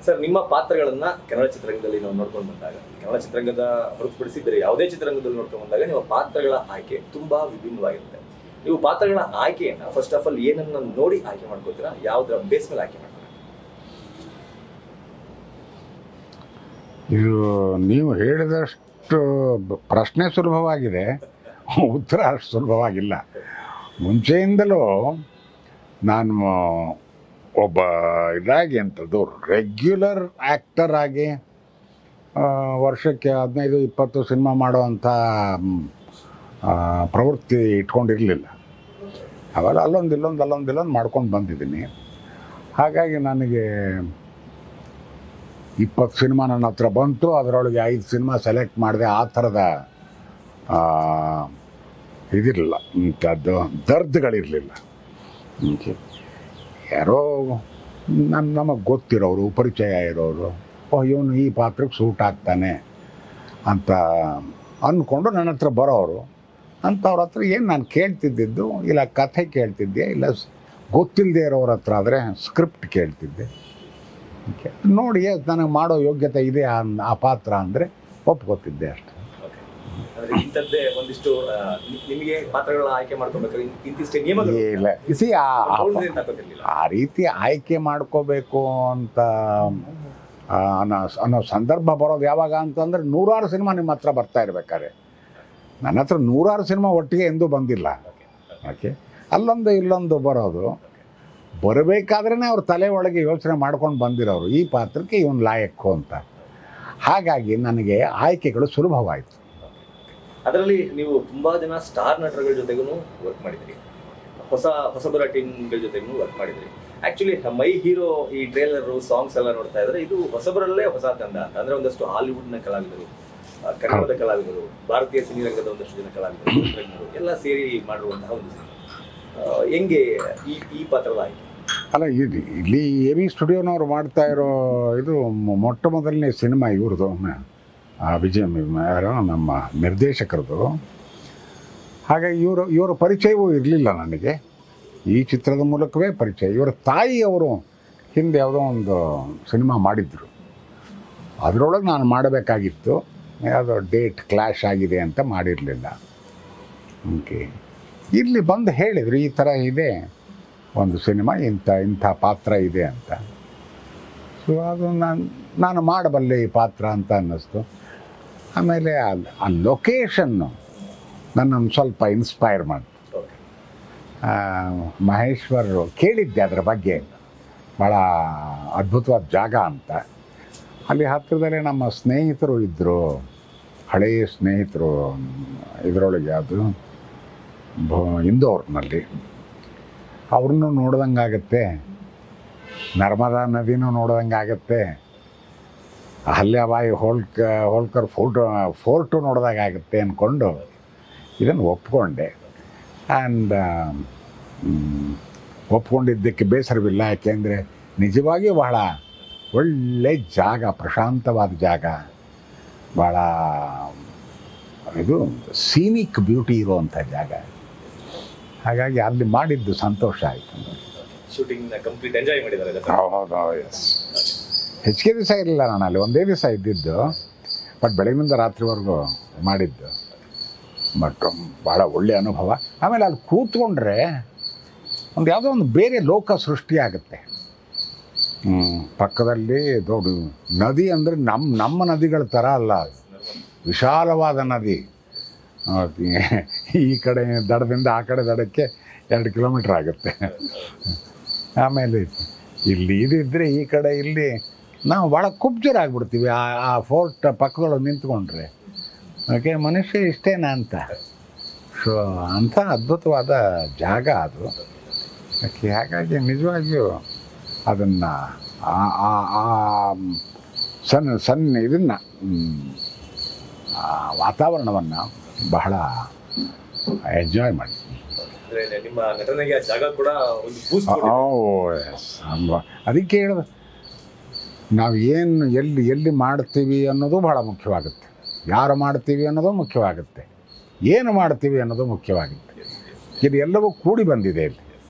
Sir ನಿಮ್ಮ ಪಾತ್ರಗಳನ್ನ ಕನ್ನಡ ಚಿತ್ರರಂಗದಲ್ಲಿ ನಾವು ನೋಡ್ಕೊಂಡು ಬಂದಾಗ ಕನ್ನಡ ಚಿತ್ರರಂಗದ ಹೊರತುಪಡಿಸಿ ಬೇರೆ ಯಾವುದೇ ಚಿತ್ರರಂಗದಲ್ಲಿ ನೋಡ್ಕೊಂಡು ಬಂದಾಗ ನಿಮ್ಮ ಪಾತ್ರಗಳ ಆಯ್ಕೆ ತುಂಬಾ ವಿಭಿನ್ನವಾಗಿರುತ್ತೆ ನೀವು ಪಾತ್ರಗಳ ಆಯ್ಕೆಯನ್ನ ಫಸ್ಟ್ ಆಫ್ ಆಲ್ ಏನನ್ನ ನೋಡಿ ಆಯ್ಕೆ ಮಾಡ್ಕೋತೀರಾ ಯಾವ್ದ್ರ ಬೇಸ್ ಮೇಲೆ ಆಯ್ಕೆ ಮಾಡ್ತೀರಾ ಇದು ನೀವು ಹೇಳಿದಷ್ಟು ಬ- ಪ್ರಶ್ನೆ ಸುಲಭವಾಗಿದೆ ಉತ್ತರ ಅಷ್ಟು ಸುಲಭವಾಗಿಲ್ಲ ಮುಂಚೆಯಿಂದಲೂ ನಾನು ಒಬ್ಬ ಇದಾಗಿ ಅಂಥದ್ದು ರೆಗ್ಯುಲರ್ ಆ್ಯಕ್ಟರ್ ಆಗಿ ಆ, ವರ್ಷಕ್ಕೆ ಹದಿನೈದು ಇಪ್ಪತ್ತು ಸಿನಿಮಾ ಮಾಡುವಂಥ ಮ್, ಆ, ಪ್ರವೃತ್ತಿ ಇಟ್ಕೊಂಡಿರಲಿಲ್ಲ ಅವೆಲ್ಲ ಅಲ್ಲೊಂದು ಇಲ್ಲೊಂದು ಅಲ್ಲೊಂದು ಇಲ್ಲೊಂದು ಮಾಡ್ಕೊಂಡು ಬಂದಿದ್ದೀನಿ ಹಾಗಾಗಿ ನನಗೆ ಇಪ್ಪತ್ತು ಸಿನಿಮಾ ನನ್ನ ಹತ್ರ ಬಂತು ಅದರೊಳಗೆ ಐದು ಸಿನಿಮಾ ಸೆಲೆಕ್ಟ್ ಮಾಡಿದೆ ಆ ಥರದ ಆ, ಇದಿರಲಿಲ್ಲ ಇಂಥದ್ದು ದರ್ದ್ಗಳಿರಲಿಲ್ಲ ಹೀಗೆ ಯಾರೋ ನಮ್ಮ ನಮಗೆ ಗೊತ್ತಿರೋರು ಪರಿಚಯ ಇರೋರು ಓ ಇವನು ಈ ಪಾತ್ರಕ್ಕೆ ಸೂಟ್ ಆಗ್ತಾನೆ ಅಂತ ಅಂದ್ಕೊಂಡು ನನ್ನ ಹತ್ರ ಬರೋರು ಅಂಥವ್ರ ಹತ್ರ ಏನು ನಾನು ಕೇಳ್ತಿದ್ದಿದ್ದು ಇಲ್ಲ ಕಥೆ ಕೇಳ್ತಿದ್ದೆ ಇಲ್ಲ ಸ್- ಗೊತ್ತಿಲ್ಲದೆ ಇರೋರ ಹತ್ರ ಆದರೆ ಸ್ಕ್ರಿಪ್ಟ್ ಕೇಳ್ತಿದ್ದೆ ಓಕೆ. ನೋಡಿ ನನಗೆ ಮಾಡೋ ಯೋಗ್ಯತೆ ಇದೆ ಆ ಆ ಪಾತ್ರ ಅಂದರೆ ಒಪ್ಕೋತಿದ್ದೆ ಅಷ್ಟೆ ಅಂದ್ರೆ ಇಂಥದ್ದೇ ಒಂದಿಷ್ಟು ಆ, ನಿ- ನಿಮಗೆ ಪಾತ್ರಗಳ ಆಯ್ಕೆ ಮಾಡ್ಕೊಬೇಕಾದ್ರೆ ಇನ್- ಇಂತಿಷ್ಟೇ ನಿಯಮಗಳು ಇಲ್ಲ ಸಿ ಆ ಆ- ಅವ್ರದ್ದೇ ಅಂತ ಹಾಕೋತಿರ್ಲಿಲ್ಲ. ಆ ರೀತಿ ಆಯ್ಕೆ ಮಾಡ್ಕೋಬೇಕು ಅಂತ ಆ, ಅನ್ನೋ ಅನ್ನೋ ಸಂದರ್ಭ ಬರೋದು ಯಾವಾಗ ಅಂತಂದರೆ ನೂರಾರು ಸಿನಿಮಾ ನಿಮ್ಮ ಹತ್ರ ಬರ್ತಾ ಇರ್ಬೇಕಾದ್ರೆ ನನ್ನ ಹತ್ರ ನೂರಾರು ಸಿನಿಮಾ ಒಟ್ಟಿಗೆ ಎಂದೂ ಬಂದಿಲ್ಲ ಓಕೆ ಅಲ್ಲೊಂದು ಇಲ್ಲೊಂದು ಬರೋದು ಬರಬೇಕಾದ್ರೇ ಅವ್ರ ತಲೆ ಒಳಗೆ ಯೋಚನೆ ಮಾಡ್ಕೊಂಡು ಬಂದಿರೋರು ಈ ಪಾತ್ರಕ್ಕೆ ಇವನು ಲಾಯಕ್ಕು ಅಂತ ಹಾಗಾಗಿ ನನಗೆ ಆಯ್ಕೆಗಳು ಸುಲಭವಾಯಿತು ಅದರಲ್ಲಿ ನೀವು ತುಂಬಾ ಜನ ಸ್ಟಾರ್ ನಟರುಗಳ ಜೊತೆಗೂ ವರ್ಕ್ ಮಾಡಿದ್ರಿ ಹೊಸ ಹೊಸಬರ ಟೀಮ್ಗಳ ಜೊತೆಗೂ ವರ್ಕ್ ಮಾಡಿದ್ರಿ ಆಕ್ಚುಲಿ ಮೈ ಹೀರೋ ಈ ಟ್ರೇಲರ್ ಸಾಂಗ್ಸ್ ಎಲ್ಲ ನೋಡ್ತಾ ಇದ್ರೆ ಇದು ಹೊಸಬರಲ್ಲೇ ಹೊಸ ತಂಡ ಅಂತ ಅಂದ್ರೆ ಒಂದಷ್ಟು ಹಾಲಿವುಡ್ ನ ಕಲಾವಿದರು ಆ, ಕನ್ನಡದ ಕಲಾವಿದರು ಭಾರತೀಯ ಸಿನಿರಂಗದ ಒಂದಷ್ಟು ಜನ ಕಲಾವಿದರು ತಂತ್ರಜ್ಞರು ಎಲ್ಲ ಸೇರಿ ಮಾಡಿರುವಂತಹ ಒಂದು ಸಿನಿಮಾ ಆ, ಹೆಂಗೆ ಈ ಈ ಪಾತ್ರದ ಆಯ್ಕೆ ಅಲ್ಲ ಇದು ಇಲ್ಲಿ ಎ ವಿ ಸ್ಟುಡಿಯೋನವ್ರು ಮಾಡ್ತಾ ಇರೋ ಇದು ಮೊ- ಮೊಟ್ಟ ಮೊದಲನೇ ಸಿನಿಮಾ ಇವ್ರದ್ದು ಆ ವಿಜಯ ಮ- ಯಾರು ನಮ್ಮ ನಿರ್ದೇಶಕರದು ಹಾಗಾಗಿ ಇವರು ಇವರ ಪರಿಚಯವೂ ಇರಲಿಲ್ಲ ನನಗೆ ಈ ಚಿತ್ರದ ಮೂಲಕವೇ ಪರಿಚಯ ಇವರ ತಾಯಿಯವರು ಹಿಂದೆ ಯಾವುದೋ ಒಂದು ಸಿನಿಮಾ ಮಾಡಿದ್ರು ಅದರೊಳಗೆ ನಾನು ಮಾಡಬೇಕಾಗಿತ್ತು ಯಾವುದೋ ಡೇಟ್ ಕ್ಲ್ಯಾಶ್ ಆಗಿದೆ ಅಂತ ಮಾಡಿರಲಿಲ್ಲ ಓಕೆ ಇಲ್ಲಿ ಬಂದು ಹೇಳಿದರು ಈ ಥರ ಇದೆ ಒಂದು ಸಿನಿಮಾ ಇಂಥ ಇಂಥ ಪಾತ್ರ ಇದೆ ಅಂತ ಸೊ ಅದು ನಾನು ನಾನು ಮಾಡಬಲ್ಲೆ ಈ ಪಾತ್ರ ಅಂತ ಅನ್ನಿಸ್ತು ಆಮೇಲೆ ಆ- ಆ ಲೊಕೇಶನ್ನು ನನ್ನನ್ನು ಸ್ವಲ್ಪ ಇನ್ಸ್ಪೈರ್ ಮಾಡಿತು ಓಕೆ ಆ, ಮಹೇಶ್ವರ್ ಕೇಳಿದ್ದೆ ಅದರ ಬಗ್ಗೆ ಭಾಳ ಅದ್ಭುತವಾದ ಜಾಗ ಅಂತ ಅಲ್ಲಿ ಹತ್ತಿರದಲ್ಲೇ ನಮ್ಮ ಸ್ನೇಹಿತರು ಇದ್ದರು ಹಳೆಯ ಸ್ನೇಹಿತರು ಇದರೊಳಗೆ ಅದು ಭ ಇಂದೋರ್ನಲ್ಲಿ ಅವ್ರನ್ನೂ ನೋಡ್ದಂಗಾಗತ್ತೆ ನರ್ಮದಾ ನದಿನೂ ನೋಡ್ದಂಗಾಗತ್ತೆ ಅಹಲ್ಯಾಬಾಯಿ ಹೋಳ್ಕ ಹೋಳ್ಕರ್ ಫೋಟೋ ಫೋರ್ಟು ನೋಡ್ದಾಗತ್ತೆ ಅಂದ್ಕೊಂಡು ಇದನ್ನು ಒಪ್ಕೊಂಡೆ ಆ್ಯಂಡ್ ಒಪ್ಕೊಂಡಿದ್ದಕ್ಕೆ ಬೇಸರವಿಲ್ಲ ಯಾಕೆಂದರೆ ನಿಜವಾಗಿಯೂ ಬಹಳ ಒಳ್ಳೆ ಜಾಗ ಪ್ರಶಾಂತವಾದ ಜಾಗ ಭಾಳ ಇದು ಸೀನಿಕ್ ಬ್ಯೂಟಿ ಇರುವಂಥ ಜಾಗ ಹಾಗಾಗಿ ಅಲ್ಲಿ ಮಾಡಿದ್ದು ಸಂತೋಷ ಆಯಿತು ಶೂಟಿಂಗ್ ನ ಕಂಪ್ಲೀಟ್ ಎಂಜಾಯ್ ಮಾಡಿದ್ದಾರೆ ಹೌದು ಎಸ್ ಹೆಚ್ಚಿಗೆ ದಿವಸ ಇರಲಿಲ್ಲ ನಾನು ಅಲ್ಲಿ ಒಂದೇ ದಿವಸ ಇದ್ದಿದ್ದು ಬಟ್ ಬೆಳಗಿನಿಂದ ರಾತ್ರಿವರೆಗೂ ಮಾಡಿದ್ದು ಬಟ್ ಭಾಳ ಒಳ್ಳೆ ಅನುಭವ ಆಮೇಲೆ ಅಲ್ಲಿ ಕೂತ್ಕೊಂಡ್ರೆ ಒಂದು ಯಾವುದೋ ಒಂದು ಬೇರೆ ಲೋಕ ಸೃಷ್ಟಿಯಾಗುತ್ತೆ ಹ್ಮ್, ಪಕ್ಕದಲ್ಲಿ ದೊಡ್ಡ ನದಿ ಅಂದರೆ ನಮ್ಮ ನಮ್ಮ ನದಿಗಳ ಥರ ಅಲ್ಲ ಅದು. ವಿಶಾಲವಾದ ನದಿ ಆ, ಈ ಕಡೆ ದಡದಿಂದ ಆ ಕಡೆ ದಡಕ್ಕೆ ಎರಡು ಕಿಲೋಮೀಟ್ರ್ ಆಗುತ್ತೆ ಆಮೇಲೆ ಇಲ್ಲಿ ಇದಿದ್ರೆ ಈ ಕಡೆ ಇಲ್ಲಿ ನಾವು ಭಾಳ ಕುಬ್ಜರಾಗ್ಬಿಡ್ತೀವಿ ಆ ಆ ಫೋರ್ಟ್ ಪಕ್ಕದೊಳಗೆ ನಿಂತ್ಕೊಂಡ್ರೆ ಓಕೆ ಮನುಷ್ಯ ಇಷ್ಟೇನಾ ಅಂತ ಸೊ ಅಂಥ ಅದ್ಭುತವಾದ ಜಾಗ ಅದು ಓಕೆ ಹಾಗಾಗಿ ನಿಜವಾಗಿಯೂ ಅದನ್ನು ಆ ಆ- ಆ ಸಣ್ಣ ಸಣ್ಣ ಇದನ್ನು ಆ ವಾತಾವರಣವನ್ನು ಬಹಳ ಎಂಜಾಯ್ ಮಾಡಿ ಅಂದ್ರೆ ನಿಮ್ಮ ನಟನೆಗೆ ಆ ಜಾಗ ಕೂಡ ಒಂದು ಬೂಸ್ಟ್ ಓ ಎಸ್ ಅಲ್ವಾ ಅದಕ್ಕೆ ಹೇಳೋದು ನಾವು ಏನು ಎಲ್ಲಿ ಎಲ್ಲಿ ಮಾಡ್ತೀವಿ ಅನ್ನೋದು ಭಾಳ ಮುಖ್ಯವಾಗುತ್ತೆ ಯಾರು ಮಾಡ್ತೀವಿ ಅನ್ನೋದು ಮುಖ್ಯವಾಗುತ್ತೆ ಏನು ಮಾಡ್ತೀವಿ ಅನ್ನೋದು ಮುಖ್ಯವಾಗುತ್ತೆ ಇದು ಎಲ್ಲವೂ ಕೂಡಿ ಬಂದಿದೆ ಇಲ್ಲಿ